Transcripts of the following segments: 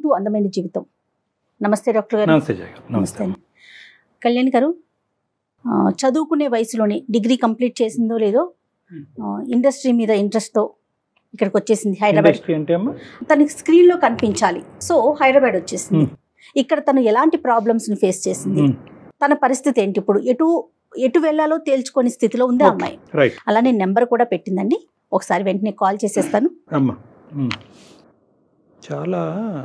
అందమైన జీవితం నమస్తే డాక్టర్ గారు నమస్తే జయ గారు నమస్తే నమస్తే కళ్యాణ్ గారు ఆ, చదువుకునే వయసులోనే డిగ్రీ కంప్లీట్ చేసిందో లేదో ఆ, ఇండస్ట్రీ మీద ఇంట్రెస్ట్తో ఇక్కడికి వచ్చేసింది హైదరాబాద్ ఇండస్ట్రీ అంటే అమ్మా తనకి స్క్రీన్లో కనిపించాలి సో హైదరాబాద్ వచ్చేసింది Hmm. ఇక్కడ తను ఎలాంటి ప్రాబ్లమ్స్ని ఫేస్ చేసింది Hmm. తన పరిస్థితి ఏంటి ఇప్పుడు ఎటు ఎటు వెళ్ళాలో తేల్చుకొని స్థితిలో ఉంది ఆ Okay. అమ్మాయి రైట్ అలానే నెంబర్ కూడా పెట్టిందండి ఒకసారి వెంటనే కాల్ చేసేస్తాను అమ్మా ఉమ్. చాలా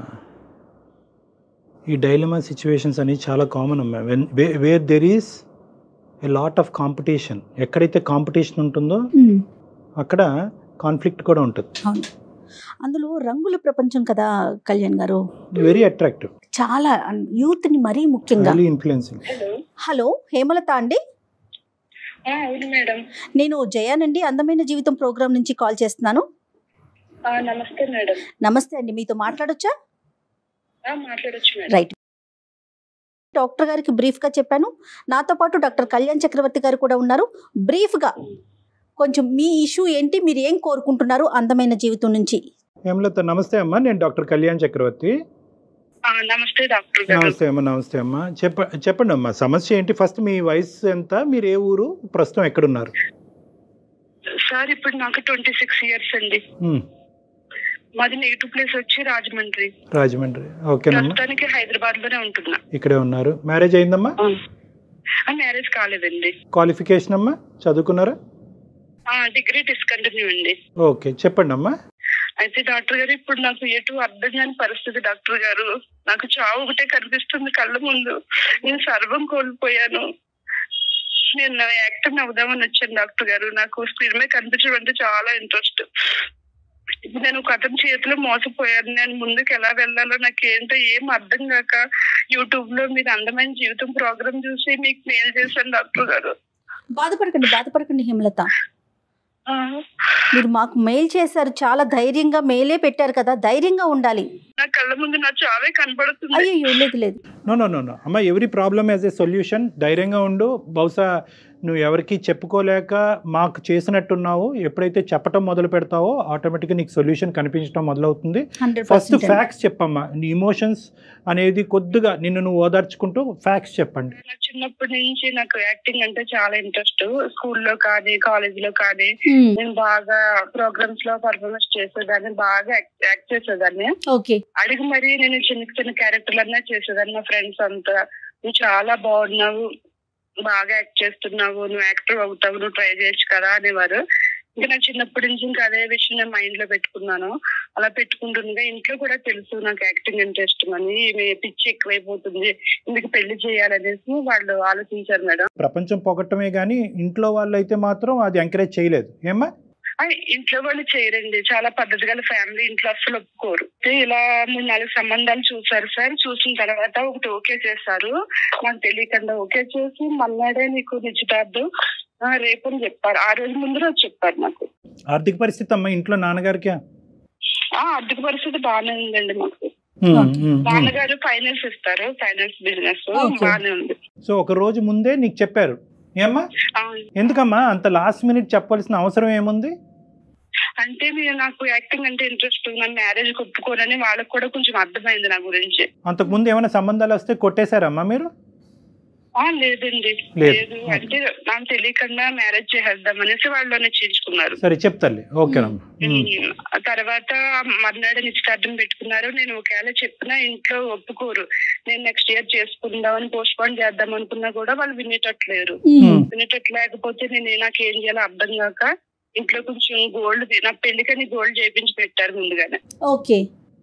ఈ డైలమా సిచ్యువేషన్స్ అనేవి చాలా కామన్ అమ్మా when where there is a lot of competition ఎక్కడైతే కాంపిటీషన్ ఉంటుందో అక్కడ కాన్ఫ్లిక్ట్ కూడా ఉంటుంది అవును అందులో రంగుల ప్రపంచం కదా కళ్యాణ్ గారు వెరీ అట్రాక్టివ్ చాలా యూత్ ని మరీ ముఖ్యంగా very influencing hello hello Hemalatha అండి ఆ, అవును మేడం నేను జయానండి అందమైన జీవితం ప్రోగ్రామ్ నుంచి కాల్ చేస్తున్నాను ఆ, నమస్తే మేడం నమస్తే అండి మీతో మాట్లాడొచ్చా ఆ, మాట్లాడొచ్చు మేడం రైట్ డాక్టర్ గారికి బ్రీఫ్ గా చెప్పాను నాతో పాటు డాక్టర్ కళ్యాణ్ చక్రవర్తి గారు కూడా ఉన్నారు బ్రీఫ్ గా కొంచెం మీ ఇష్యూ ఏంటి మీరు ఏం కోరుకుంటున్నారు అందమైన జీవితం నుంచి హేమలత నమస్తే అమ్మా నేను డాక్టర్ కళ్యాణ్ చక్రవర్తి ఆ, నమస్తే డాక్టర్ గారు నమస్తే అమ్మా నమస్తే అమ్మా చెప్ప చెప్పండి అమ్మా సమస్య ఏంటి ఫస్ట్ మీ వయసు ఎంత మీరు ఏ ఊరు ప్రస్తుతం ఎక్కడున్నారు సార్ ఇప్పుడు నాకు ట్వంటీ సిక్స్ ఇయర్స్ అండి ఉమ్, మాది నెగిటివ్ ప్లేస్ వచ్చి రాజమండ్రి రాజమండ్రి ఓకేనమ్మా ప్రస్తుతానికి హైదరాబాద్ లోనే ఉంటున్నా ఇక్కడే ఉన్నారు మ్యారేజ్ అయిందమ్మా ఆ, మ్యారేజ్ కాలేదండి క్వాలిఫికేషన్ అమ్మా చదువుకున్నారా ఆ, డిగ్రీ డిస్కంటిన్యూ అండి ఓకే చెప్పండి అమ్మా అయితే డాక్టర్ గారు ఇప్పుడు నాకు ఎటు అర్థం కాని పరిస్థితి డాక్టర్ గారు నాకు చావు ఒకటే కనిపిస్తుంది కళ్ళ ముందు నేను సర్వం కోల్పోయాను నేను యాక్టర్ అవుదామని వచ్చాను డాక్టర్ గారు నాకు స్క్రీన్ మీద కనిపించడం అంటే చాలా ఇంట్రెస్ట్ ఇప్పుడు నేను ఒక అతని చేతిలో మోసపోయాను నేను ముందుకు ఎలా వెళ్ళాలో నాకు ఏంటో ఏం అర్థం కాక యూట్యూబ్ లో మీరు అందమైన జీవితం ప్రోగ్రామ్ చూసి మీకు మెయిల్ చేశాను డాక్టర్ గారు బాధపడకండి బాధపడకండి హేమలత ఆ, మీరు మాకు మెయిల్ చేశారు చాలా ధైర్యంగా మెయిలే పెట్టారు కదా ధైర్యంగా ఉండాలి నా కళ్ళ ముందు నా చావే కనబడుతుంది అయ్యో లేదు లేదు నో నో నో నో అమ్మ every problem as a solution ధైర్యంగా ఉండు బహుశా నువ్వు ఎవరికి చెప్పుకోలేక మాకు చేసినట్టున్నావు ఎప్పుడైతే చెప్పటం మొదలు పెడతావో ఆటోమేటిక్గా నీకు సొల్యూషన్ కనిపించడం మొదలవుతుంది హండ్రెడ్ ఫస్ట్ ఫ్యాక్ట్స్ చెప్పమ్మా నీ ఇమోషన్స్ అనేది కొద్దిగా నిన్ను నువ్వు ఓదార్చుకుంటూ ఫ్యాక్ట్స్ చెప్పండి నాకు చిన్నప్పటి నుంచి నాకు యాక్టింగ్ అంటే చాలా ఇంట్రెస్ట్ స్కూల్లో కానీ కాలేజ్ లో కానీ నేను బాగా ప్రోగ్రామ్స్ లో పర్ఫార్మెన్స్ చేసేదాన్ని బాగా యాక్ట్- యాక్ట్ చేసేదాన్ని ఓకే అడిగి మరి నేను చిన్న చిన్న క్యారెక్టర్లు అన్నా చేసేదాన్ని మా ఫ్రెండ్స్ అంతా నువ్వు చాలా బాగున్నావు బాగా యాక్ట్ చేస్తున్నావు నువ్వు యాక్టర్ అవుతావు నువ్వు ట్రై చేయొచ్చు కదా అనేవారు ఇంకా నాకు చిన్నప్పటి నుంచి ఇంకా అదే విషయం నేను మైండ్ లో పెట్టుకున్నాను అలా పెట్టుకుంటుండగా ఇంట్లో కూడా తెలుసు నాకు యాక్టింగ్ అంటే ఇష్టం అని ఈమె పిచ్చి ఎక్కువైపోతుంది ఇందుకు పెళ్లి చేయాలనేసి వాళ్ళు ఆలోచించారు మేడం ప్రపంచం పొగట్టమే కానీ ఇంట్లో వాళ్ళు అయితే మాత్రం అది ఎంకరేజ్ చేయలేదు ఏమ్మా ఆ, ఇంట్లో వాళ్ళు చేయరండి చాలా పద్ధతి గల ఫ్యామిలీ ఇంట్లో అసలు ఒప్పుకోరు అయితే ఇలా మూడు నాలుగు సంబంధాలు చూసారు సార్ చూసిన తర్వాత ఒకటి ఓకే చేశారు నాకు తెలియకుండా ఓకే చేసి మన్నాడే నీకు నిశ్చితార్థం ఆ, రేపు అని చెప్పారు ఆ రోజు ముందు రోజు చెప్పారు నాకు ఆర్థిక పరిస్థితి అమ్మా ఇంట్లో నాన్నగారికి ఆ ఆర్థిక పరిస్థితి బాగానే ఉందండి మాకు ఉమ్, ఉమ్, ఉమ్. నాన్నగారు ఫైనాన్స్ ఇస్తారు ఫైనాన్స్ బిజినెస్ Okay. బాగానే ఉంది సో ఒక రోజు ముందే నీకు చెప్పారు ఏమ్మా ఆ, ఎందుకమ్మా అంత లాస్ట్ మినిట్ చెప్పాల్సిన అవసరం ఏముంది అంటే మీరు నాకు యాక్టింగ్ అంటే ఇంట్రెస్ట్ నా మ్యారేజ్ ఒప్పుకోనని వాళ్ళకి కూడా కొంచెం అర్థమైంది నా గురించి అంతకు ముందు ఏమైనా సంబంధాలు వస్తే కొట్టేశారమ్మా మీరు ఆ లేదండి లేదు. లేదు అంటే నాకు తెలియకుండా మ్యారేజ్ చేసేద్దాం అనేసి వాళ్ళు నిశ్చయించుకున్నారు సరే చెప్తారులే ఓకేనమ్మా ఉమ్. ఉమ్, ఆ తర్వాత మర్నాడు నిశ్చితార్థం పెట్టుకున్నారు నేను ఒకవేళ చెప్పినా ఇంట్లో ఒప్పుకోరు నేను నెక్స్ట్ ఇయర్ చేసుకుందామని పోస్ట్ పోన్ చేద్దాం అనుకున్నా కూడా వాళ్ళు వినేటట్లేరు ఉమ్. వినేటట్లు లేకపోతే నేను నాకు ఏం చేయాలో అర్థం కాక ఇంట్లో కొంచెం గోల్డ్ నా పెళ్లికని గోల్డ్ చేయించి పెట్టారు ముందుగానే ఓకే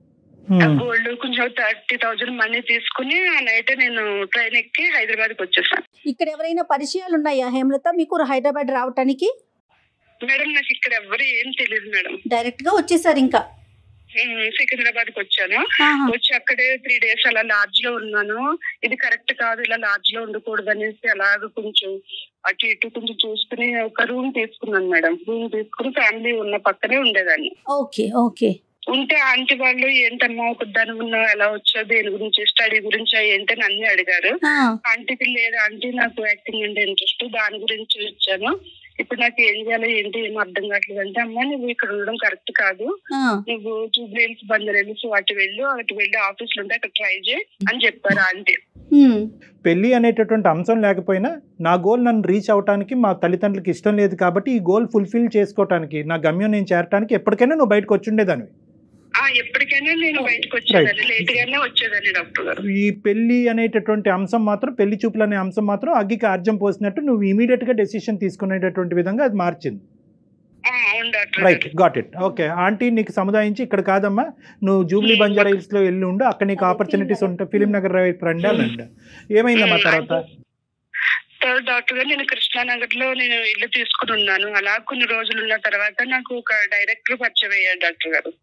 ఆ ఉమ్. గోల్డ్ కొంచెం థర్టీ థౌజండ్ మనీ తీసుకుని ఆ నైట్ నేను ట్రైన్ ఎక్కి హైదరాబాద్కి వచ్చేసాను ఇక్కడ ఎవరైనా పరిచయాలు ఉన్నాయా హేమలత మీకు హైదరాబాద్ రావటానికి మేడం నాకు ఇక్కడ ఎవరు ఏం తెలియదు మేడం డైరెక్ట్ గా వచ్చేసారు ఇంకా సికింద్రాబాద్ కి వచ్చాను ఆహా. వచ్చి అక్కడే త్రీ డేస్ అలా లాడ్జ్ లో ఉన్నాను ఇది కరెక్ట్ కాదు ఇలా లాడ్జ్ లో ఉండకూడదు అనేసి అలాగ కొంచెం అటు ఇటు కొంచెం చూసుకుని ఒక రూమ్ తీసుకున్నాను మేడం రూమ్ తీసుకుని ఫ్యామిలీ ఉన్న పక్కనే ఉండేదాన్ని ఓకే ఓకే ఉంటే ఆంటీ వాళ్ళు ఏంటమ్మా ఒక దాని ఉన్నావు ఎలా వచ్చావు దేని గురించి స్టడీ గురించి ఏంటి అని అన్ని అడిగారు ఆ, ఆంటీకి లేదు ఆంటీ నాకు యాక్టింగ్ అంటే ఇంట్రెస్ట్ దాని గురించి వచ్చాను ఇప్పుడు నాకు ఏం చేయాలి ఏంటి ఏమో అర్థం కావట్లేదు అంటే అమ్మ నువ్వు ఇక్కడ ఉండడం కరెక్ట్ కాదు ఆ, నువ్వు జూబ్లీహిల్స్ బందరెల్స్ అటు వెళ్ళు అటు వెళ్ళి ఆఫీసులు ఉంటే అక్కడ ట్రై చేయి అని చెప్పారు ఆంటీ ఉమ్, పెళ్ళి అనేటటువంటి అంశం లేకపోయినా నా గోల్ నన్ను రీచ్ అవడానికి మా తల్లిదండ్రులకి ఇష్టం లేదు కాబట్టి ఈ గోల్ ఫుల్ఫిల్ చేసుకోవడానికి నా గమ్యం నేను చేరడానికి ఎప్పటికైనా నువ్వు బయటకు వచ్చుండేదాన్ని ఆ ఎప్పటికైనా నేను బయటకు వచ్చేదాన్ని లేట్ గానే వచ్చేదాన్ని డాక్టర్ గారు ఈ పెళ్లి అనేటటువంటి అంశం మాత్రం పెళ్లి చూపులు అనే అంశం మాత్రం అగ్గికి ఆర్జం పోసినట్టు నువ్వు ఇమీడియట్ గా డెసిషన్ తీసుకునేటటువంటి విధంగా అది మార్చింది ఆ, అవును డాక్టర్ రైట్ గారు గాట్ ఇట్ ఓకే ఆంటీ నీకు సముదాయించి ఇక్కడ కాదమ్మా నువ్వు జూబ్లీ బంజారా హిల్స్ లో వెళ్ళి ఉండు అక్కడ నీకు ఆపర్చునిటీస్ ఉంటాయి ఫిలిం నగర్ వైపు రండి అనండి ఏమైందమ్మా తర్వాత థర్డ్ డాక్టర్ గారు నేను కృష్ణానగర్ లో నేను ఇల్లు తీసుకుని ఉన్నాను అలా కొన్ని రోజులు ఉన్న తర్వాత నాకు ఒక డైరెక్టర్ పరిచయం అయ్యాడు డాక్టర్ గారు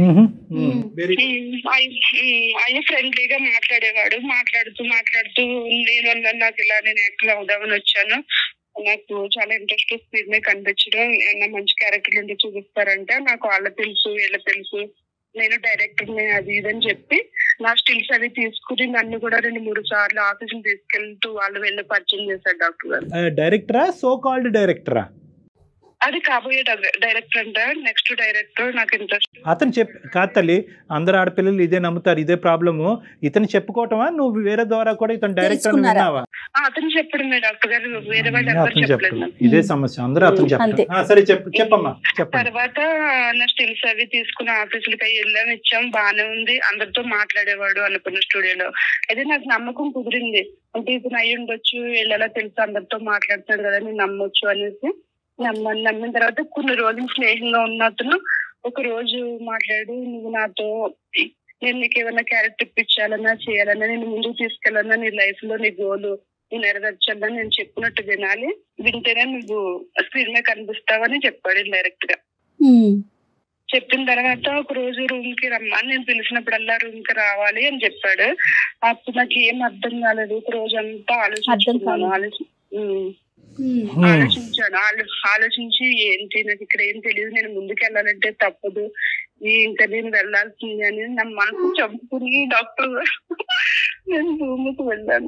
వెరీ ఉమ్, ఆయన ఉమ్, ఆయన ఫ్రెండ్లీగా మాట్లాడేవాడు మాట్లాడుతూ మాట్లాడుతూ నేను వల్ల నాకు ఇలా నేను యాక్టర్ అవుదామని వచ్చాను నాకు చాలా ఇంట్రెస్ట్ స్క్రీన్ మీద కనిపించడం ఏమన్నా మంచి క్యారెక్టర్ ఉంటే చూపిస్తారంటే నాకు వాళ్ళ తెలుసు వీళ్ళ తెలుసు నేను డైరెక్టర్ అది ఇది అని చెప్పి నా స్టిల్స్ అవి తీసుకుని నన్ను కూడా రెండు మూడు సార్లు ఆఫీస్ తీసుకెళ్తూ వాళ్ళు వెళ్ళి పరిచయం చేశారు డాక్టర్ గారు డైరెక్టరా సో కాల్డ్ డైరెక్టరా అది కాబోయే డైరెక్టర్ అంట నెక్స్ట్ డైరెక్టర్ నాకు ఇంట్రెస్ట్ అతను చెప్ కాదు తల్లి అందరు ఆడపిల్లలు ఇదే నమ్ముతారు ఇదే ప్రాబ్లము ఇతను చెప్పుకోవటమా నువ్వు వేరే ద్వారా కూడా ఇతను డైరెక్టర్ అని తెలుసుకున్నారా? విన్నావా అతను చెప్పడమే డాక్టర్ గారు వేరే వాళ్ళు ఎవరు అతను చెప్పలేదు చెప్పలేదు నాకు. ఇదే సమస్య అందరూ అతను అంతే. చెప్తారు ఆ, సరే చెప్పు చెప్పమ్మా చెప్పండి తర్వాత నా స్టిల్స్ అవి తీసుకుని ఆఫీసులకి అవి వెళ్ళాం ఇచ్చాం బాగానే ఉంది అందరితో మాట్లాడేవాడు అనుకున్న స్టూడియోలో అయితే నాకు నమ్మకం కుదిరింది అంటే ఇతను అయి ఉండొచ్చు వీళ్ళలా తెలుసు అందరితో మాట్లాడుతాడు కదా నేను నమ్మొచ్చు అనేసి నమ్మని నమ్మిన తర్వాత కొన్ని రోజులు స్నేహంగా ఉన్న అతను ఒక రోజు మాట్లాడి నువ్వు నాతో నేను నీకు ఏమైనా క్యారెక్టర్ ఇప్పించాలన్నా చేయాలన్నా నేను ముందుకు తీసుకెళ్ళాలన్నా నీ లైఫ్ లో నీ గోలు నువ్వు నెరవేర్చాలని నేను చెప్పినట్టు వినాలి వింటేనే నువ్వు స్క్రీన్ మీద కనిపిస్తావని చెప్పాడు డైరెక్ట్ గా ఉమ్, చెప్పిన తర్వాత ఒక రోజు రూమ్ కి రమ్మని నేను పిలిచినప్పుడల్లా రూమ్ కి రావాలి అని చెప్పాడు అప్పుడు నాకు ఏం అర్థం కాలేదు ఒక రోజు అంతా ఆలోచించుకున్నాను కాలేదు. ఆలోచి ఉమ్. ఉమ్, Hmm. ఆలోచించాను ఆలో- ఆలోచించి ఏంటి నాకు ఇక్కడ ఏం తెలియదు నేను ముందుకు వెళ్ళాలంటే తప్పదు ఈ ఇంకా నేను వెళ్ళాల్సింది అని నా మనసు చంపుకుని డాక్టర్ గారు నేను రూమ్కి వెళ్ళాను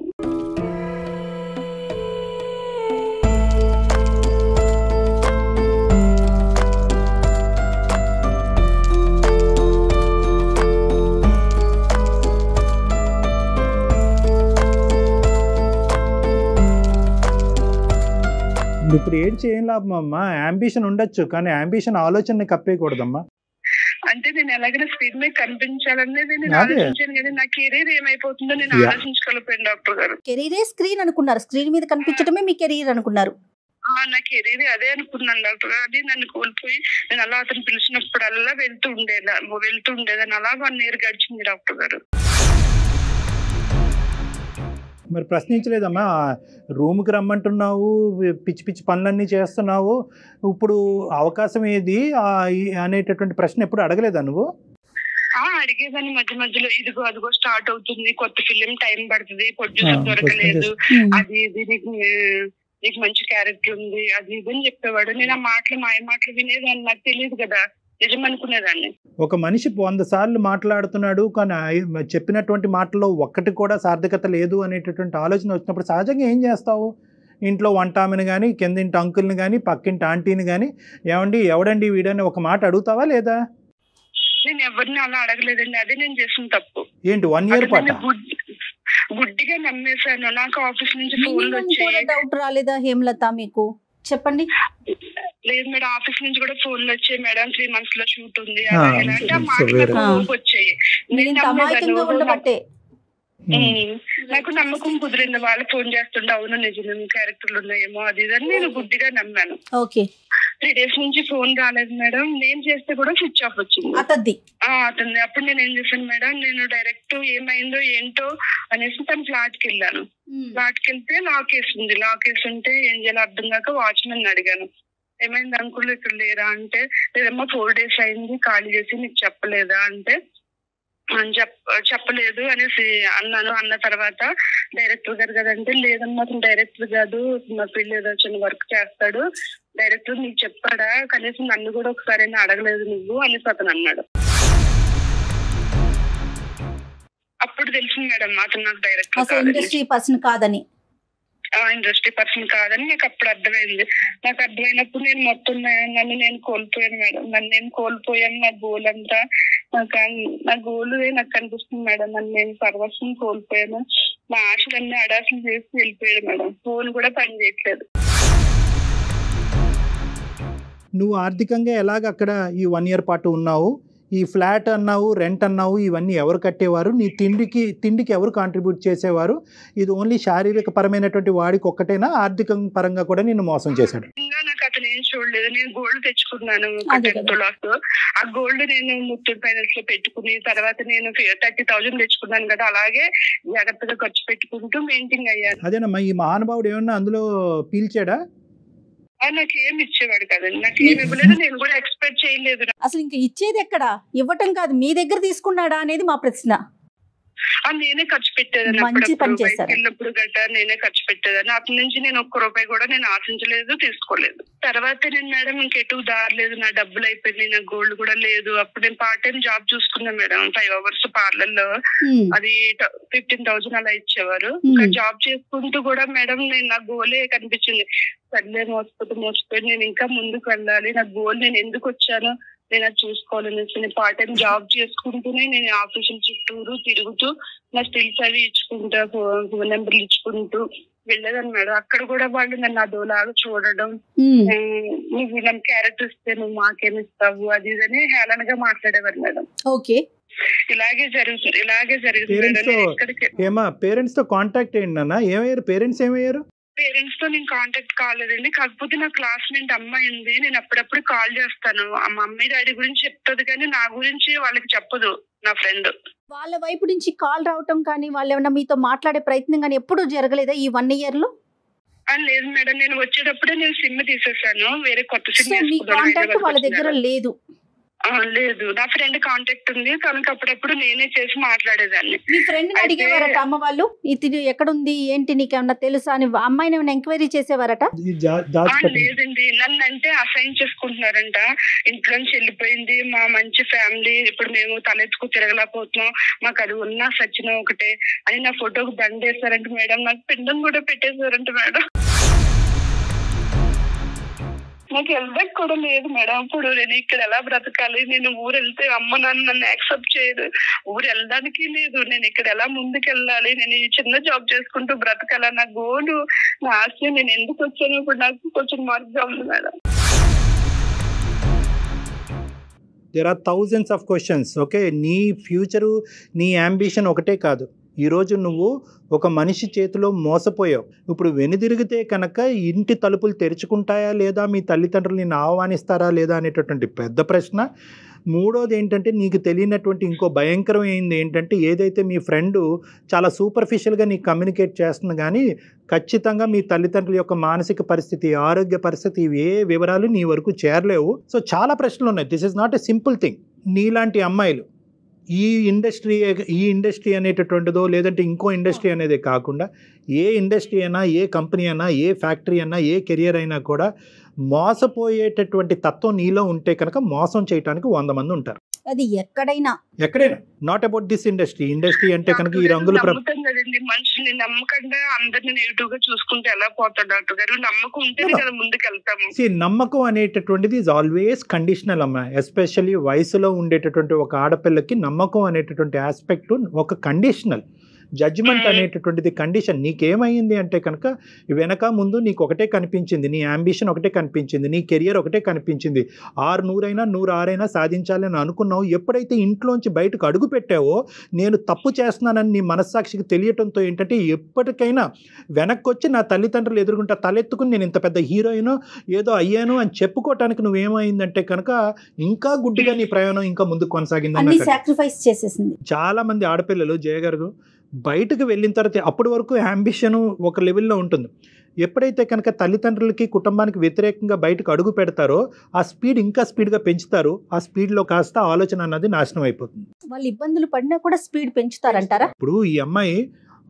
నువ్వు ఇప్పుడు ఏం చేయం లాభం అమ్మా అంబిషన్ ఉండొచ్చు కానీ అంబిషన్ ఆలోచనని కప్పేయకూడదమ్మా అంటే నేను ఎలాగైనా స్క్రీన్ మీద కనిపించాలనేది నేను అదే. ఆలోచించాను కానీ నా కెరీర్ ఏమైపోతుందో నేను Yeah. ఆలోచించుకోలేకపోయాను డాక్టర్ గారు కెరీరే స్క్రీన్ అనుకున్నారు స్క్రీన్ మీద కనిపించడమే మీ కెరీర్ అనుకున్నారు ఆ, నా కెరీర్ అదే అనుకున్నాను డాక్టర్ గారు అది నన్ను కోల్పోయి నేను అలా అతను పిలిచినప్పుడల్లా వెళ్తూ ఉండేదా వెళ్తూ ఉండేదాన్ని అలా వన్ ఇయర్ గడిచింది డాక్టర్ గారు మరి ప్రశ్నించలేదమ్మా రూమ్కి రమ్మంటున్నావు పిచ్చి పిచ్చి పనులన్నీ చేస్తున్నావు ఇప్పుడు అవకాశం ఏది ఆ, ఈ- అనేటటువంటి ప్రశ్న ఎప్పుడు అడగలేదా నువ్వు ఆ అడిగేదాన్ని మధ్య మధ్యలో ఇదిగో అదిగో స్టార్ట్ అవుతుంది కొత్త ఫిలిం టైం పడుతుంది ప్రొడ్యూసర్ ఆ, దొరకలేదు ఉమ్, అది ఇది నీకు నీకు మంచి క్యారెక్టర్ ఉంది అది ఇది అని చెప్పేవాడు నేను ఆ మాటలు మాయ మాటలు వినేదాన్ని నాకు తెలియదు కదా నిజం అనుకునేదాన్ని ఒక మనిషి వంద సార్లు మాట్లాడుతున్నాడు కానీ ఆ- చెప్పినటువంటి మాటల్లో ఒక్కటి కూడా సార్థకత లేదు అనేటటువంటి ఆలోచన వచ్చినప్పుడు సహజంగా ఏం చేస్తావు ఇంట్లో వంట ఆమెను కానీ కిందింటి అంకుల్ని కానీ పక్కింటి ఆంటీని కానీ ఏమండి ఎవడండి వీడని ఒక మాట అడుగుతావా లేదా నేను ఎవరిని అలా అడగలేదండి అదే నేను చేసిన తప్పు ఏంటి వన్ ఇయర్ అసలు పాట నేను గుడ్- గుడ్డిగా నమ్మేశాను నాకు ఆఫీస్ నుంచి ఫోన్లు మినిమం కూడా వచ్చాయి డౌట్ రాలేదా హేమలత మీకు చెప్పండి లేదు మేడం ఆఫీస్ నుంచి కూడా ఫోన్లు వచ్చాయి మేడం త్రీ మంత్స్ లో షూట్ ఉంది ఆ, అలా ఇలా అంటే ఆ so మాటలు వేరే- నాకు ఊపు వచ్చాయి మీరు నేను ఇంత నమ్మేదాన్ని. అమాయకంగా ఓహో, ఉండబట్టే ఉమ్. నాకు నమ్మకం కుదిరింది వాళ్ళు ఫోన్ చేస్తుండే అవును నిజమే క్యారెక్టర్లు ఉన్నాయేమో అది ఇది అని నేను గుడ్డిగా నమ్మాను ఓకే త్రీ డేస్ నుంచి ఫోన్ రాలేదు మేడం నేను చేస్తే కూడా స్విచ్ ఆఫ్ వచ్చింది అతద్ది ఆ, అతన్ని అప్పుడు నేను ఏం చేశాను మేడం నేను డైరెక్ట్ ఏమైందో ఏంటో అనేసి తన ఫ్లాట్ కి వెళ్ళాను ఫ్లాట్ కి వెళ్తే లాక్ వేసింది లాక్ వేసి ఉంటే ఏం చేయాలో అర్థం కాక వాచ్మెన్ అడిగాను ఏమైంది అంకుల్ ఇక్కడ లేరా అంటే లేదమ్మా ఫోర్ డేస్ అయింది ఖాళీ చేసి నీకు చెప్పలేదా అంటే అని చెప్ చెప్పలేదు అనేసి అన్నాను అన్న తర్వాత డైరెక్టర్ గారు కదంటే లేదమ్మా అతను డైరెక్టర్ కాదు మా పిల్లి ఏదో చిన్న వర్క్ చేస్తాడు డైరెక్టర్ నీకు చెప్పాడా కనీసం నన్ను కూడా ఒకసారి అడగలేదు నువ్వు అనేసి అతను అన్నాడు అప్పుడు తెలిసింది మేడం అతను నాకు డైరెక్టర్ అసలు కాదని ఇండస్ట్రీ పర్సన్ కాదని ఆ ఇండస్ట్రీ పర్సన్ కాదని నాకు అప్పుడు అర్థమైంది నాకు అర్థమైనప్పుడు నేను మొత్తం నా- నన్ను నేను కోల్పోయాను మేడం నన్ను నేను కోల్పోయాను నా గోల్ అంతా నాకు అన్- నా గోల్ నాకు కనిపిస్తుంది మేడం నన్ను నేను సర్వస్వం కోల్పోయాను నా ఆశలన్నీ అడాసలు చేసి వెళ్ళిపోయాడు మేడం ఫోన్ కూడా పని చేయట్లేదు నువ్వు ఆర్థికంగా ఎలాగ అక్కడ ఈ వన్ ఇయర్ పాటు ఉన్నావు ఈ ఫ్లాట్ అన్నావు రెంట్ అన్నావు ఇవన్నీ ఎవరు కట్టేవారు నీ తిండికి తిండికి ఎవరు కాంట్రిబ్యూట్ చేసేవారు ఇది ఓన్లీ శారీరక పరమైనటువంటి వాడికి ఒక్కటేనా ఆర్థిక పరంగా కూడా నిన్ను మోసం చేశాడు ఇంకా నాకు అతను ఏం చూడలేదు నేను గోల్డ్ తెచ్చుకున్నాను అదే టెన్ కదా. తులాస్ ఆ గోల్డ్ నేను ముత్తూట్ ఫైనాన్స్ లో పెట్టుకుని తర్వాత నేను థర్టీ థౌజండ్ తెచ్చుకున్నాను కదా అలాగే జాగ్రత్తగా ఖర్చు పెట్టుకుంటూ మెయింటైన్ అయ్యాను అదేనమ్మా ఈ మహానుభావుడు ఏమన్నా అందులో పీల్చాడా ఆ, నాకు ఏమి ఇచ్చేవాడు కదండి నాకు ఏమి ఇవ్వలేదు నేను కూడా ఎక్స్పెక్ట్ చేయలేదు అసలు ఇంకా ఇచ్చేది ఎక్కడ ఇవ్వటం కాదు మీ దగ్గర తీసుకున్నాడా అనేది మా ప్రశ్న ఆ, నేనే ఖర్చు పెట్టేదాన్ని మంచి అప్పుడప్పుడు పని బయటికి చేశారు. వెళ్ళినప్పుడు గట్రా నేనే ఖర్చు పెట్టేదాన్ని అతని నుంచి నేను ఒక్క రూపాయి కూడా నేను ఆశించలేదు తీసుకోలేదు తర్వాత నేను మేడం ఇంకెటు దారలేదు నా డబ్బులు అయిపోయింది నా గోల్డ్ కూడా లేదు అప్పుడు నేను పార్ట్ టైం జాబ్ చూసుకున్నాను మేడం ఫైవ్ అవర్స్ పార్లర్ లో హ్మ్. అది ఫిఫ్టీన్ థౌసండ్ అలా ఇచ్చేవారు Hmm. ఇంకా జాబ్ చేసుకుంటూ కూడా మేడం నేను నా గోలే కనిపించింది సర్లే మోసపోతే మోసపోయి నేను ఇంకా ముందుకు వెళ్ళాలి నా గోల్ నేను ఎందుకు వచ్చాను నేను అది చూసుకోవాలని నేను పార్ట్ టైం జాబ్ చేసుకుంటూనే నేను ఆఫీసుల చుట్టూరు తిరుగుతూ నా స్టిల్స్ అవి ఇచ్చుకుంటా ఫోన్ నెంబర్లు ఇచ్చుకుంటూ వెళ్ళేదాన్ని మేడం అక్కడ కూడా వాళ్ళు నన్ను అదోలాగా చూడడం హ్మ్. "ఆ, నువ్వు నన్ను క్యారెక్టర్ ఇస్తే నువ్వు మాకేమి ఇస్తావు అది ఇదని హేళనగా మాట్లాడేవారు మేడం ఓకే ఇలాగే జరుగుతుంది ఇలాగే జరుగుతుంది Parents మేడం. నేను తో- ఎక్కడికి ఏమా పేరెంట్స్తో కాంటాక్ట్ ఏంటి నాన్న ఏమయ్యారు పేరెంట్స్ ఏమయ్యారు పేరెంట్స్ తో నేను కాంటాక్ట్ కాలేదండి కాకపోతే నా క్లాస్మేట్ అమ్మాయి ఉంది నేను అప్పుడప్పుడు కాల్ చేస్తాను ఆ మమ్మీ డాడీ గురించి చెప్తుంది కానీ నా గురించి వాళ్ళకి చెప్పదు నా ఫ్రెండ్ వాళ్ళ వైపు నుంచి కాల్ రావటం కానీ వాళ్ళు ఏమన్నా మీతో మాట్లాడే ప్రయత్నం కానీ ఎప్పుడూ జరగలేదా ఈ వన్ ఇయర్ లో లేదు మేడం నేను వచ్చేటప్పుడే నేను సిమ్ తీసేసాను వేరే కొత్త సో సిమ్ మీ కాంటాక్ట్ వాళ్ళ దగ్గర లేదు లేదు నా ఫ్రెండ్ కాంటాక్ట్ ఉంది కనుక అప్పుడప్పుడు నేనే చేసి మాట్లాడేదాన్ని మీ ఫ్రెండ్ అయితే- అడిగేవారట అమ్మ వాళ్ళు ఇది ఎక్కడుంది ఏంటి నీకేమన్నా తెలుసా అని అమ్మాయిని ఏమైనా ఎంక్వైరీ చేసేవారట ఇది దా- ఆ, దాచిపెట్టండి లేదండి నన్ను అంటే అసైన్ చేసుకుంటున్నారంట ఇంట్లోంచి వెళ్ళిపోయింది మా మంచి ఫ్యామిలీ ఇప్పుడు మేము తలెత్తుకు తిరగలేకపోతున్నాం మాకు అది ఉన్నా సచిన ఒకటే అని నా ఫోటోకి దండ వేస్తారంట మేడం నాకు పిండం కూడా పెట్టేశారంట మేడం నాకు వెళ్ళడానికి కూడా లేదు మేడం ఇప్పుడు నేను ఇక్కడ ఎలా బ్రతకాలి నేను ఊరు వెళ్తే అమ్మ నాన్న నన్ను యాక్సెప్ట్ చేయదు ఊరు వెళ్ళడానికి లేదు నేను ఇక్కడ ఎలా ముందుకు వెళ్ళాలి నేను ఈ చిన్న జాబ్ చేసుకుంటూ బ్రతకాల నా గోలు నా ఆశ నేను ఎందుకు వచ్చాను ఇప్పుడు నాకు కొంచెం మార్గం ఉంది madam there are thousands of questions okay నీ ఫ్యూచరు నీ అంబిషన్ ఒకటే కాదు ఈరోజు నువ్వు ఒక మనిషి చేతిలో మోసపోయావు ఇప్పుడు వెనుదిరిగితే కనుక ఇంటి తలుపులు తెరుచుకుంటాయా లేదా మీ తల్లిదండ్రులు నిన్ను ఆహ్వానిస్తారా లేదా అనేటటువంటి పెద్ద ప్రశ్న మూడోది ఏంటంటే నీకు తెలియనటువంటి ఇంకో భయంకరమైంది ఏంటంటే ఏదైతే మీ ఫ్రెండ్ చాలా సూపర్ఫిషియల్గా నీకు కమ్యూనికేట్ చేస్తుంది కానీ ఖచ్చితంగా మీ తల్లిదండ్రుల యొక్క మానసిక పరిస్థితి ఆరోగ్య పరిస్థితి ఇవి ఏ వివరాలు నీ వరకు చేరలేవు సో చాలా ప్రశ్నలు ఉన్నాయి this is not a simple thing నీలాంటి అమ్మాయిలు ఈ ఇండస్ట్రీ ఈ ఇండస్ట్రీ అనేటటువంటిదో లేదంటే ఇంకో ఇండస్ట్రీ అనేది కాకుండా ఏ ఇండస్ట్రీ అయినా ఏ కంపెనీ అయినా ఏ ఫ్యాక్టరీ అయినా ఏ కెరియర్ అయినా కూడా మోసపోయేటటువంటి తత్వం నీలో ఉంటే కనుక మోసం చేయడానికి వంద మంది ఉంటారు అది ఎక్కడైనా ఎక్కడైనా not about this industry industry అంటే కనుక ఈ రంగుల ప్ర నమ్ముతాం కదండి మనుషుల్ని నమ్మకంగా అందరిని నెగిటివ్ గా చూసుకుంటే ఎలా పోతాడు డాక్టర్ గారు నమ్మకం ఉంటేనే కదా ముందుకు వెళ్తాము See, నమ్మకం అనేటటువంటిది ఈజ్ ఆల్వేస్ కండిషనల్ అమ్మా ఎస్పెషల్లీ వయసులో ఉండేటటువంటి ఒక ఆడపిల్లకి నమ్మకం అనేటటువంటి ఆస్పెక్ట్ ఒక కండిషనల్ జడ్జిమెంట్ Mm. అనేటటువంటిది కండిషన్ నీకేమైంది అంటే కనుక వెనక ముందు నీకు ఒకటే కనిపించింది నీ అంబిషన్ ఒకటే కనిపించింది నీ కెరియర్ ఒకటే కనిపించింది ఆరు నూరైనా నూరు ఆరైనా సాధించాలని అనుకున్నావు ఎప్పుడైతే ఇంట్లోంచి బయటకు అడుగు పెట్టావో నేను తప్పు చేస్తున్నానని నీ మనస్సాక్షికి తెలియటంతో ఏంటంటే ఎప్పటికైనా వెనక్కి వచ్చి నా తల్లిదండ్రులు ఎదుర్కొంటా తలెత్తుకుని నేను ఇంత పెద్ద హీరోయిన్ ఏదో అయ్యాను అని చెప్పుకోవటానికి నువ్వేమైందంటే కనుక ఇంకా గుడ్డిగా నీ ప్రయాణం ఇంకా ముందుకు కొనసాగింది అన్ని నాకు సాక్రిఫైస్ చేసేసింది చాలా మంది ఆడపిల్లలు జయగారు బయటకు వెళ్ళిన తర్వాత అప్పటి వరకు అంబిషన్ ఒక లెవెల్లో ఉంటుంది ఎప్పుడైతే కనుక తల్లిదండ్రులకి కుటుంబానికి వ్యతిరేకంగా బయటకు అడుగు పెడతారో ఆ స్పీడ్ ఇంకా స్పీడ్గా పెంచుతారు ఆ స్పీడ్లో కాస్త ఆలోచన అన్నది నాశనం అయిపోతుంది వాళ్ళు ఇబ్బందులు పడినా కూడా స్పీడ్ పెంచుతారంటారా ఇప్పుడు ఈ అమ్మాయి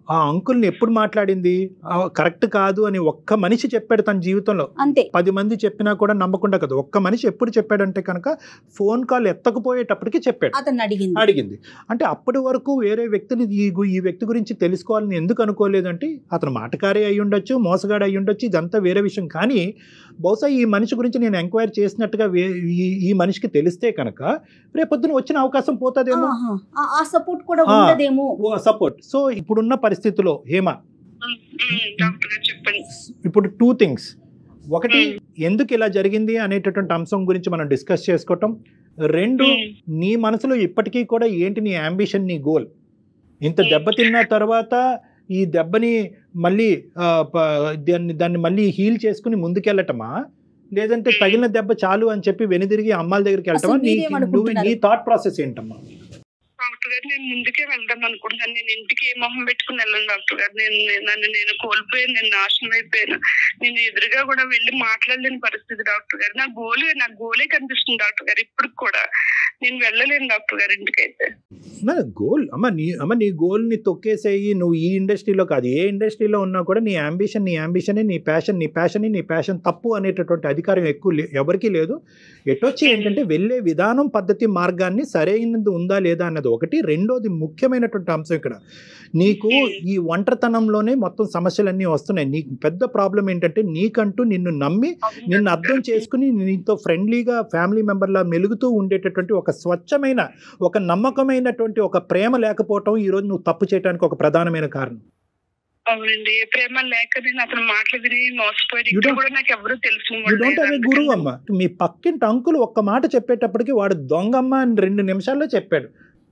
ఆ అంకుల్ని ఎప్పుడు మాట్లాడింది ఆ, కరెక్ట్ కాదు అని ఒక్క మనిషి చెప్పాడు తన జీవితంలో అంతే పది మంది చెప్పినా కూడా నమ్మకుండా కదా ఒక్క మనిషి ఎప్పుడు చెప్పాడంటే కనుక ఫోన్ కాల్ ఎత్తకపోయేటప్పటికి చెప్పాడు అతను అడిగింది అడిగింది అంటే అప్పటి వరకు వేరే వ్యక్తిని ఈ గు- ఈ వ్యక్తి గురించి తెలుసుకోవాలని ఎందుకు అనుకోలేదంటే అతను మాటకారి అయి ఉండొచ్చు మోసగాడు అయి ఉండొచ్చు ఇదంతా వేరే విషయం కానీ బహుశా ఈ మనిషి గురించి నేను ఎంక్వైరీ చేసినట్టుగా వే ఈ ఈ మనిషికి తెలిస్తే కనుక రేపొద్దున వచ్చిన అవకాశం పోతుందేమో ఆహా. ఆ- ఆ సపోర్ట్ కూడా ఆ. ఉండదేమో సపోర్ట్ సో ఇప్పుడున్న పరిస్థితిలో హేమ ఉమ్, ఉమ్, డాక్టర్ గారు చెప్పండి ఇప్పుడు టూ థింగ్స్ ఒకటి Hmm. ఎందుకు ఇలా జరిగింది అనేటటువంటి అంశం గురించి మనం డిస్కస్ చేసుకోవటం రెండు ఉమ్, నీ మనసులో ఇప్పటికీ కూడా ఏంటి నీ అంబిషన్ నీ గోల్ ఇంత Hmm. దెబ్బతిన్న తర్వాత ఈ దెబ్బని మళ్ళీ ఆ, ప- దాన్ని దాన్ని మళ్ళీ హీల్ చేసుకుని ముందుకెళ్ళటమా లేదంటే Hmm. తగిలిన దెబ్బ చాలు అని చెప్పి వెనుదిరిగి అమ్మాల దగ్గరికి వెళ్ళటమా అసలు నీ మీరేమనుకుంటున్నారు? నువ్వు నీ థాట్ ప్రాసెస్ ఏంటమ్మా డాక్టర్ గారు నేను ముందుకే వెళ్దాం అనుకుంటున్నాను నేను ఇంటికి ఏ మొహం పెట్టుకుని వెళ్ళను డాక్టర్ గారు నేను నేను- నన్ను నేను కోల్పోయాను నేను నాశనం అయిపోయాను నేను ఎదురుగా కూడా వెళ్ళి మాట్లాడలేని పరిస్థితి డాక్టర్ గారు నా గోలే నా గోలే కనిపిస్తుంది డాక్టర్ గారు ఇప్పుడు కూడా నేను వెళ్ళలేను డాక్టర్ గారు ఇంటికైతే గోల్ అమ్మ నీ అమ్మ నీ గోల్ని తొక్కేసేయి నువ్వు ఈ ఇండస్ట్రీలో కాదు ఏ ఇండస్ట్రీలో ఉన్నా కూడా నీ అంబిషన్ నీ అంబిషనే నీ ప్యాషన్ నీ ప్యాషన్ నీ ప్యాషన్ తప్పు అనేటటువంటి అధికారం ఎక్కువ లే- ఎవరికీ లేదు ఎటొచ్చి ఏంటంటే వెళ్ళే విధానం పద్ధతి మార్గాన్ని సరైనది ఉందా లేదా అన్నది ఒకటి రెండోది ముఖ్యమైనటువంటి అంశం ఇక్కడ నీకు ఈ ఒంటరితనంలోనే మొత్తం సమస్యలన్నీ వస్తున్నాయి నీకు పెద్ద ప్రాబ్లం ఏంటంటే నీకంటూ నిన్ను నమ్మి నిన్ను అర్థం చేసుకుని నీతో ఫ్రెండ్లీగా ఫ్యామిలీ మెంబర్లా మెలుగుతూ ఉండేటటువంటి ఒక స్వచ్ఛమైన ఒక నమ్మకమైనటువంటి ఒక ప్రేమ లేకపోవటం ఈరోజు నువ్వు తప్పు చేయడానికి ఒక ప్రధానమైన కారణం అవునండి ఏ ప్రేమ లేక నేను అతను మాటలు విని మోసపోయాడు You ఇక్కడ don't- కూడా నాకు ఎవరు తెలుసు యూ డోంట్ హ్యావ్ ఏ గురువు అమ్మ మీ పక్కింటి అంకులు ఒక్క మాట చెప్పేటప్పటికి వాడు దొంగమ్మ అని రెండు నిమిషాల్లో చెప్పాడు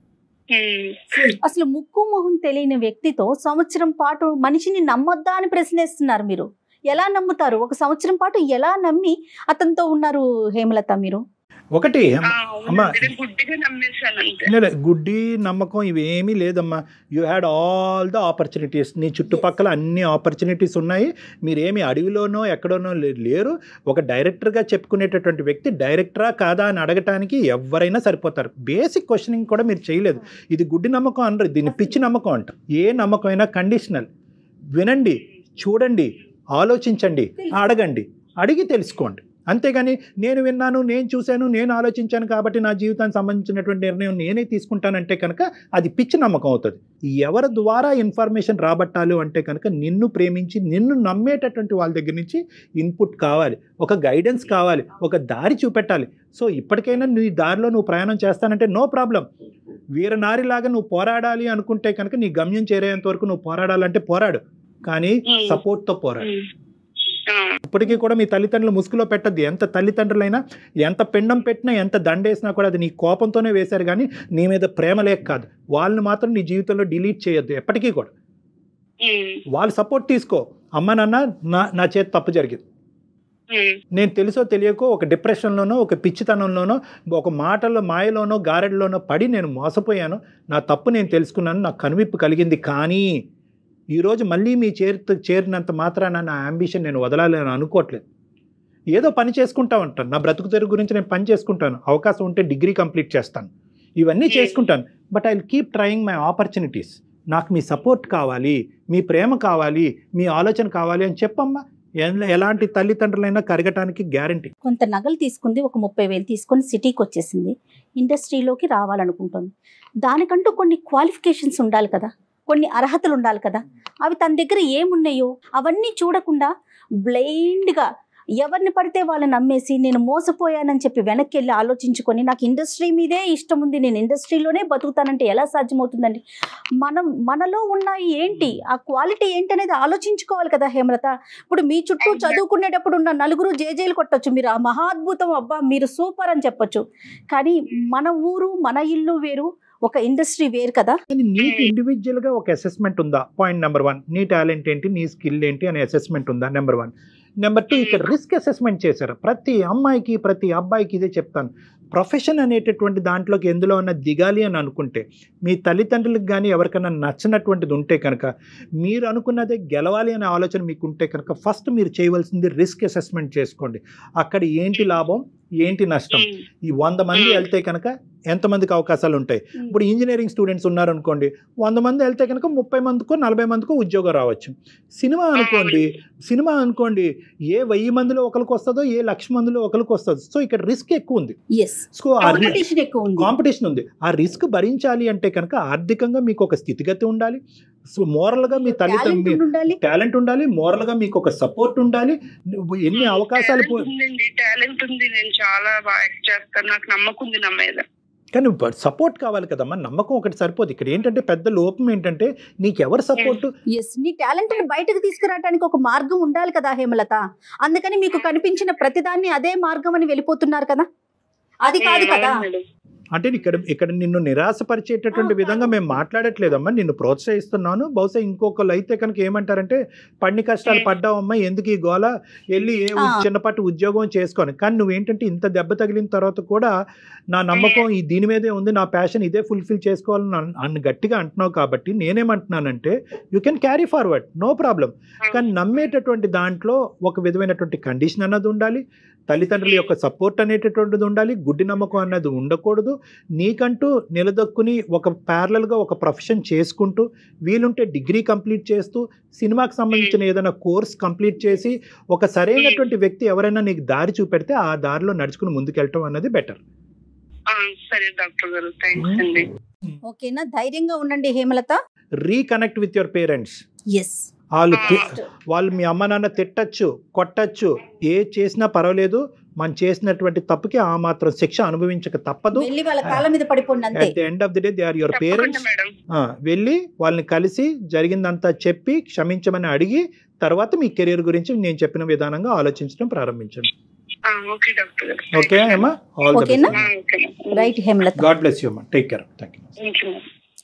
అసలు ముక్కు మొహం తెలియని వ్యక్తితో సంవత్సరం పాటు మనిషిని నమ్మొద్దా అని ప్రశ్నిస్తున్నారు మీరు ఎలా నమ్ముతారు ఒక సంవత్సరం పాటు ఎలా నమ్మి అతనితో ఉన్నారు హేమలత మీరు ఒకటి అమ్మ, అమ్మా. గుడ్డిగా నమ్మేశాను అంతే లే, లే, గుడ్డి నమ్మకం ఇవేమీ లేదమ్మా you had all the opportunities నీ చుట్టుపక్కల అన్ని ఆపర్చునిటీస్ ఉన్నాయి మీరేమి అడవిలోనో ఎక్కడోనో లే- లేరు ఒక డైరెక్టర్గా చెప్పుకునేటటువంటి వ్యక్తి డైరెక్టరా కాదా అని అడగటానికి ఎవరైనా సరిపోతారు బేసిక్ క్వశ్చనింగ్ కూడా మీరు చేయలేదు ఇది గుడ్డి నమ్మకం అనరు దీన్ని పిచ్చి నమ్మకం అంట ఏ నమ్మకం అయినా కండిషనల్ వినండి చూడండి ఆలోచించండి అడగండి అడిగి తెలుసుకోండి అంతేగాని నేను విన్నాను నేను చూశాను నేను ఆలోచించాను కాబట్టి నా జీవితానికి సంబంధించినటువంటి నిర్ణయం నేనే తీసుకుంటానంటే కనుక అది పిచ్చి నమ్మకం అవుతుంది ఎవరి ద్వారా ఇన్ఫర్మేషన్ రాబట్టాలి అంటే కనుక నిన్ను ప్రేమించి నిన్ను నమ్మేటటువంటి వాళ్ళ దగ్గర నుంచి ఇన్పుట్ కావాలి ఒక గైడెన్స్ కావాలి ఒక దారి చూపెట్టాలి సో ఇప్పటికైనా నీ దారిలో నువ్వు ప్రయాణం చేస్తానంటే నో ప్రాబ్లం వీరనారిలాగా నువ్వు పోరాడాలి అనుకుంటే కనుక నీ గమ్యం చేరేంత వరకు నువ్వు పోరాడాలంటే పోరాడు కానీ Hmm. సపోర్ట్తో పోరాడు ఉమ్. ఆ, ఇప్పటికీ కూడా మీ తల్లిదండ్రులు ముసుగులో పెట్టద్దు ఎంత తల్లిదండ్రులైనా ఎంత పిండం పెట్టినా ఎంత దండేసినా కూడా అది నీ కోపంతోనే వేశారు కానీ నీ మీద ప్రేమ లేక కాదు వాళ్ళని మాత్రం నీ జీవితంలో డిలీట్ చేయొద్దు ఎప్పటికీ కూడా ఉమ్, వాళ్ళ సపోర్ట్ తీసుకో అమ్మ నాన్న నా నా చేతి తప్పు జరిగింది ఉమ్, నేను తెలుసో తెలియకో ఒక డిప్రెషన్లోనో ఒక పిచ్చితనంలోనో ఒక మాటల్లో మాయలోనో గారెడలోనో పడి నేను మోసపోయాను నా తప్పు నేను తెలుసుకున్నాను నాకు కనువిప్పు కలిగింది కానీ ఈరోజు మళ్ళీ మీ చేరి చేరినంత మాత్రాన నా అంబిషన్ నేను వదలాలి అని అనుకోవట్లేదు ఏదో పని చేసుకుంటా ఉంటాను నా బ్రతుకు తెరుగు గురించి నేను పని చేసుకుంటాను అవకాశం ఉంటే డిగ్రీ కంప్లీట్ చేస్తాను ఇవన్నీ చేసుకుంటాను but I will keep trying my opportunities నాకు మీ సపోర్ట్ కావాలి మీ ప్రేమ కావాలి మీ ఆలోచన కావాలి అని చెప్పమ్మా ఎల- ఎలాంటి తల్లిదండ్రులైనా కరగటానికి గ్యారంటీ కొంత నగలు తీసుకుంది ఒక ముప్పై వేలు తీసుకొని సిటీకి వచ్చేసింది ఇండస్ట్రీలోకి రావాలనుకుంటుంది దానికంటూ కొన్ని క్వాలిఫికేషన్స్ ఉండాలి కదా కొన్ని అర్హతలు ఉండాలి కదా అవి తన దగ్గర ఏమున్నాయో అవన్నీ చూడకుండా బ్లైండ్గా ఎవరిని పడితే వాళ్ళని నమ్మేసి నేను మోసపోయానని చెప్పి వెనక్కి వెళ్ళి ఆలోచించుకొని నాకు ఇండస్ట్రీ మీదే ఇష్టం ఉంది నేను ఇండస్ట్రీలోనే బతుకుతానంటే ఎలా సాధ్యమవుతుందండి మనం మనలో ఉన్న ఏంటి ఆ క్వాలిటీ ఏంటి అనేది ఆలోచించుకోవాలి కదా హేమలత ఇప్పుడు మీ చుట్టూ చదువుకునేటప్పుడు ఉన్న నలుగురు జేజేలు కొట్టొచ్చు మీరు ఆ మహాద్భుతం అబ్బా మీరు సూపర్ అని చెప్పొచ్చు కానీ మన ఊరు మన ఇల్లు వేరు ఒక ఇండస్ట్రీ వేరు కదా కానీ నీకు ఇండివిజువల్ గా ఒక అసెస్మెంట్ ఉందా పాయింట్ నెంబర్ వన్ నీ టాలెంట్ ఏంటి నీ స్కిల్ ఏంటి అనే అసెస్మెంట్ ఉందా నెంబర్ వన్ నెంబర్ టూ ఇక్కడ రిస్క్ అసెస్మెంట్ చేశారు ప్రతి అమ్మాయికి ప్రతి అబ్బాయికి ఇదే చెప్తాను ప్రొఫెషన్ అనేటటువంటి దాంట్లోకి ఎందులో ఉన్న దిగాలి అని అనుకుంటే మీ తల్లిదండ్రులకు కానీ ఎవరికైనా నచ్చినటువంటిది ఉంటే కనుక మీరు అనుకున్నదే గెలవాలి అనే ఆలోచన మీకు ఉంటే కనుక ఫస్ట్ మీరు చేయవలసింది రిస్క్ అసెస్మెంట్ చేసుకోండి అక్కడ ఏంటి లాభం ఏంటి నష్టం ఉమ్, ఈ వంద మంది వెళ్తే కనుక ఎంతమందికి అవకాశాలు ఉంటాయి ఇప్పుడు ఇంజనీరింగ్ స్టూడెంట్స్ ఉన్నారనుకోండి వంద మంది వెళ్తే కనుక ముప్పై మందికో నలభై మందికో ఉద్యోగం రావచ్చు సినిమా అనుకోండి సినిమా అనుకోండి ఏ వెయ్యి మందిలో ఒకరికి వస్తుందో ఏ లక్ష మందిలో ఒకరికి వస్తుందో సో ఇక్కడ రిస్క్ ఎక్కువ ఉంది ఎస్ సో ఆ రి- కాంపిటీషన్ ఎక్కువ ఉంది కాంపిటీషన్ ఉంది ఆ రిస్క్ భరించాలి అంటే కనుక ఆర్థికంగా మీకు ఒక స్థితిగతి ఉండాలి సో మోరల్గా మీ Talent తల్లిదండ్రులు ఉండాలి టాలెంట్ ఉండాలి మోరల్గా మీకు ఒక సపోర్ట్ ఉండాలి నువ్వు ఎన్ని అవకాశాలు పో- టాలెంట్ ఉందండి టాలెంట్ ఉంది నేను చాలా బాగా యాక్ట్ చేస్తాను నాకు నమ్మకం ఉంది నా మీద కానీ సపోర్ట్ కావాలి కదమ్మా నమ్మకం ఒకటి సరిపోదు ఇక్కడ ఏంటంటే పెద్ద లోపం ఏంటంటే నీకు ఎవరు సపోర్ట్ ఎస్ నీ టాలెంట్ బయటకు తీసుకురావడానికి ఒక మార్గం ఉండాలి కదా హేమలత అందుకని మీకు కనిపించిన ప్రతిదాన్ని అదే మార్గం అని వెళ్ళిపోతున్నారు కదా అది కాదు కదా అవును మేడం. అంటే ఇక్కడ ఇక్కడ నిన్ను నిరాశపరిచేటటువంటి ఆ, విధంగా మేము మాట్లాడట్లేదమ్మా నిన్ను ప్రోత్సహిస్తున్నాను బహుశా ఇంకొకళ్ళు అయితే కనుక ఏమంటారంటే పన్ని కష్టాలు ఉమ్. పడ్డావమ్మా ఎందుకు ఈ గోల వెళ్ళి ఏ ఉ- ఆ. చిన్నపాటి ఉద్యోగం చేసుకొని కానీ నువ్వేంటంటే ఇంత దెబ్బ తగిలిన తర్వాత కూడా నా నమ్మకం ఈ దీని మీదే ఉంది నా ప్యాషన్ ఇదే ఫుల్ఫిల్ చేసుకోవాలని అన్- అన్ని గట్టిగా అంటున్నావు కాబట్టి నేనేమంటున్నానంటే you can carry forward no problem కానీ నమ్మేటటువంటి దాంట్లో ఒక విధమైనటువంటి కండిషన్ అన్నది ఉండాలి తల్లిదండ్రుల యొక్క సపోర్ట్ అనేటటువంటిది ఉండాలి గుడ్డి నమ్మకం అన్నది ఉండకూడదు నీకంటూ నిలదొక్కుని ఒక ప్యారలల్గా ఒక ప్రొఫెషన్ చేసుకుంటూ వీలుంటే డిగ్రీ కంప్లీట్ చేస్తూ సినిమాకి సంబంధించిన ఏదైనా కోర్స్ కంప్లీట్ చేసి ఒక సరైనటువంటి వ్యక్తి ఎవరైనా నీకు దారి చూపెడితే ఆ దారిలో నడుచుకుని ముందుకెళ్ళటం అన్నది బెటర్ ఆ, సరే డాక్టర్ గారు థ్యాంక్స్ అండి ఓకేనా ధైర్యంగా ఉండండి Hemalatha reconnect with your parents yes వాళ్ళు తి- వాళ్ళు మీ అమ్మ నాన్న తిట్టచ్చు కొట్టచ్చు ఏ చేసినా పర్వాలేదు మనం చేసినటువంటి తప్పుకి ఆ మాత్రం శిక్ష అనుభవించక తప్పదు వెళ్ళి వాళ్ళ కాళ్ళ మీద పడిపోండి అంతే at the end of the day they are your తప్పకుండా పేరెంట్స్ మేడం వెళ్ళి వాళ్ళని కలిసి జరిగిందంతా చెప్పి క్షమించమని అడిగి తర్వాత మీ కెరీర్ గురించి నేను చెప్పిన విధానంగా ఆలోచించడం ప్రారంభించండి ఆ, ఓకే డాక్టర్ గారు ఓకే అమ్మా ఆల్ ద ఓకేనా? ఆ, okay right Hemalatha God bless you అమ్మా take care thank you thank you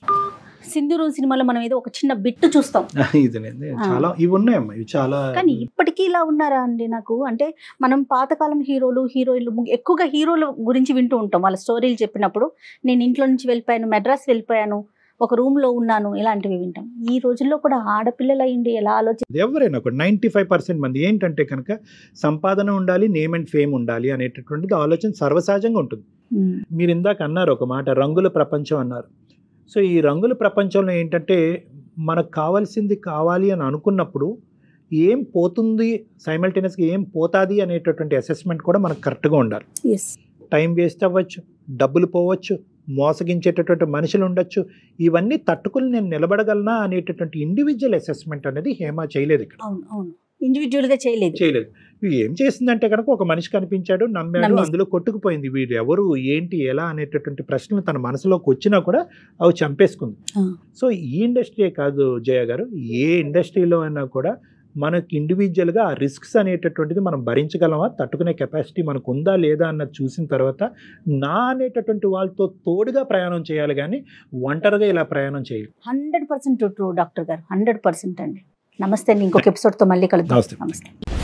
సింధూరు సినిమాలో మనం ఏదో ఒక చిన్న బిట్టు చూస్తాం ఇది లేదు. చాలా ఇవి ఉన్నాయమ్మా ఇవి చాలా కానీ ఇప్పటికీ ఇలా ఉన్నారా అండి నాకు అంటే మనం పాతకాలం హీరోలు హీరోయిన్లు ము- ఎక్కువగా హీరోల గురించి వింటూ ఉంటాం వాళ్ళ స్టోరీలు చెప్పినప్పుడు నేను ఇంట్లో నుంచి వెళ్ళిపోయాను మెడ్రాస్ వెళ్ళిపోయాను ఒక రూమ్ లో ఉన్నాను ఇలాంటివి వింటాం ఈ రోజుల్లో కూడా ఆడపిల్లలు అయ్యిండి ఎలా ఆలోచి ఎవరైనా ఒక నైంటీ ఫైవ్ పర్సెంట్ మంది ఏంటంటే కనుక సంపాదన ఉండాలి నేమ్ అండ్ ఫేమ్ ఉండాలి అనేటటువంటిది ఆలోచన సర్వసహజంగా ఉంటుంది ఉమ్, మీరు ఇందాక అన్నారు ఒక మాట రంగుల ప్రపంచం అన్నారు సో ఈ రంగుల ప్రపంచంలో ఏంటంటే మనకు కావాల్సింది కావాలి అని అనుకున్నప్పుడు ఏం పోతుంది సైమల్టేనియస్గా ఏం పోతాది అనేటటువంటి అసెస్మెంట్ కూడా మనకు కరెక్ట్గా ఉండాలి yes. టైం వేస్ట్ అవ్వచ్చు డబ్బులు పోవచ్చు మోసగించేటటువంటి మనుషులు ఉండొచ్చు ఇవన్నీ తట్టుకుని నేను నిలబడగలనా అనేటటువంటి ఇండివిజువల్ అసెస్మెంట్ అనేది హేమ చేయలేదు ఇక్కడ అవును అవును ఇండివిజువల్ గా చేయలేదు చేయలేదు ఇవి ఏం చేసిందంటే కనుక ఒక మనిషి కనిపించాడు నమ్మాడు నమ్మేసి. అందులో కొట్టుకుపోయింది వీడు ఎవరు ఏంటి ఎలా అనేటటువంటి ప్రశ్నలు తన మనసులోకి వచ్చినా కూడా అవి చంపేసుకుంది ఆ. సో ఈ ఇండస్ట్రీయే కాదు జయ గారు ఏ ఇండస్ట్రీలో అయినా కూడా మనకి ఇండివిజువల్గా ఆ రిస్క్స్ అనేటటువంటిది మనం భరించగలమా తట్టుకునే కెపాసిటీ మనకు ఉందా లేదా అన్నది చూసిన తర్వాత నా అనేటటువంటి వాళ్ళతో తోడుగా ప్రయాణం చేయాలి కానీ ఒంటరిగా ఇలా ప్రయాణం చేయాలి హండ్రెడ్ పర్సెంట్ ట్రూ డాక్టర్ గారు హండ్రెడ్ పర్సెంట్ అండి నమస్తే అండి ఇంకొక ఎపిసోడ్ తో మళ్ళీ కలుద్దాం నమస్తే. నమస్తే